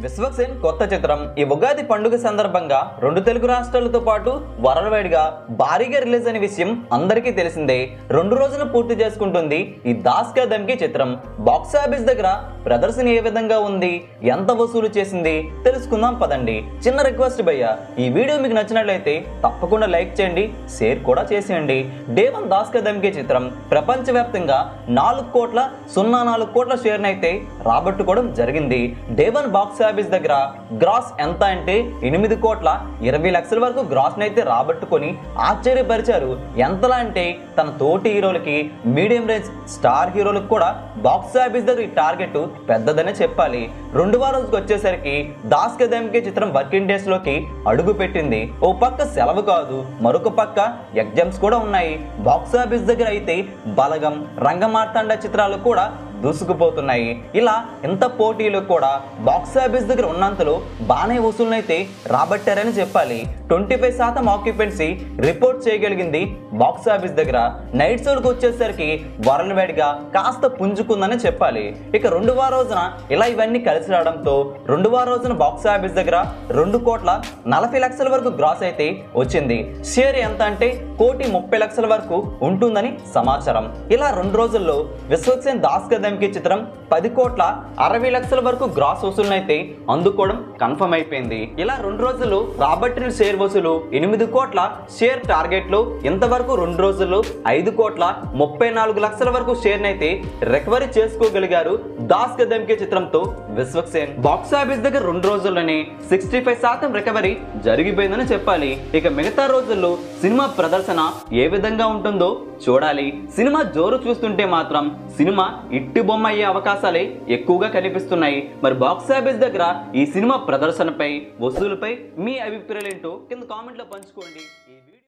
విశ్వక్సేన్ కొత్త చిత్రం ఈ ఉగాది పండుగ సందర్భంగా రెండు తెలుగు రాష్ట్రాలతో పాటు వరల్డ్ భారీగా రిలీజ్ అయిన విషయం అందరికీ తెలిసిందే రెండు రోజులు పూర్తి చేసుకుంటుంది ఈ దాస్ కా దమ్కి చిత్రం బాక్స్ ఆఫీస్ దగ్గర ప్రదర్శన ఏ విధంగా ఉంది ఎంత వసూలు చేసింది తెలుసుకుందాం పదండి చిన్న రిక్వెస్ట్ భయ్య ఈ వీడియో మీకు నచ్చినట్లయితే తప్పకుండా లైక్ చేయండి షేర్ కూడా చేసేయండి డే వన్ దాస్ కా దమ్కి చిత్రం ప్రపంచవ్యాప్తంగా నాలుగు కోట్ల సున్నా నాలుగు కోట్ల షేర్ని అయితే రాబట్టుకోవడం జరిగింది డే వన్ బాక్స్ ఆఫీస్ దగ్గర గ్రాస్ ఎంత అంటే ఎనిమిది కోట్ల ఇరవై లక్షల వరకు గ్రాస్ అయితే రాబట్టుకొని ఆశ్చర్యపరిచారు ఎంతలా అంటే తన తోటి హీరోలకి మీడియం రేంజ్ స్టార్ హీరోలకు కూడా బాక్స్ ఆఫీస్ దగ్గర ఈ టార్గెట్ పెద్దదనే చెప్పాలి రెండవ రోజుకి వచ్చేసరికి దాస్ కదమ్కి చిత్రం వర్కింగ్ డేస్ లోకి అడుగు పెట్టింది ఓ పక్క సెలవు కాదు మరొక పక్క ఎగ్జామ్స్ కూడా ఉన్నాయి బాక్స్ ఆఫీస్ దగ్గర అయితే బలగం రంగమార్తాండ చిత్రాలు కూడా దూసుకుపోతున్నాయి ఇలా ఇంత పోటీలు కూడా బాక్స్ ఆఫీస్ దగ్గర ఉన్నంతలో బాగానే వసూలునైతే రాబట్టారని చెప్పాలి ట్వంటీ ఫైవ్ శాతం ఆక్యుపెన్సీ రిపోర్ట్ చేయగలిగింది బాక్స్ ఆఫీస్ దగ్గర నైట్ షోలకు వచ్చేసరికి వరల్డ్ వైడ్ గా కాస్త పుంజుకుందని చెప్పాలి ఇక రెండవ రోజున ఇలా ఇవన్నీ కలిసి రావడంతో రెండవ రోజున బాక్స్ ఆఫీస్ దగ్గర రెండు కోట్ల నలభై లక్షల వరకు గ్రాస్ అయితే వచ్చింది షేర్ ఎంత అంటే కోటి ముప్పై లక్షల వరకు ఉంటుందని సమాచారం ఇలా రెండు రోజుల్లో విశ్వక్సేన్ దాస్ కదమ్కి చిత్రం పది కోట్ల అరవై లక్షల వరకు గ్రాస్ వసూలునైతే అందుకోవడం కన్ఫర్మ్ అయిపోయింది ఇలా రెండు రోజుల్లో రాబట్టిన షేర్ వసూలు ఎనిమిది కోట్ల షేర్ టార్గెట్ లో ఇంతవరకు రెండు రోజుల్లో ఐదు కోట్ల ముప్పై నాలుగు లక్షల వరకు షేర్ అయితే రికవరీ చేసుకోగలిగారు దాస్ కదమ్కి చిత్రంతో విశ్వక్సేన్ బాక్స్ ఆఫీస్ దగ్గర రెండు రోజుల్లోనే సిక్స్టీ ఫైవ్ శాతం రికవరీ జరిగిపోయిందని చెప్పాలి ఇక మిగతా రోజుల్లో సినిమా ప్రదర్శన ఏ విధంగా ఉంటుందో చూడాలి సినిమా జోరు చూస్తుంటే మాత్రం సినిమా ఇట్టి బొమ్మ అయ్యే అవకాశాలే ఎక్కువగా కనిపిస్తున్నాయి మరి బాక్స్ ఆఫీస్ దగ్గర ఈ సినిమా ప్రదర్శనపై వసూలుపై మీ అభిప్రాయాలు ఏంటో కింద కామెంట్లో పంచుకోండి ఈ వీడియో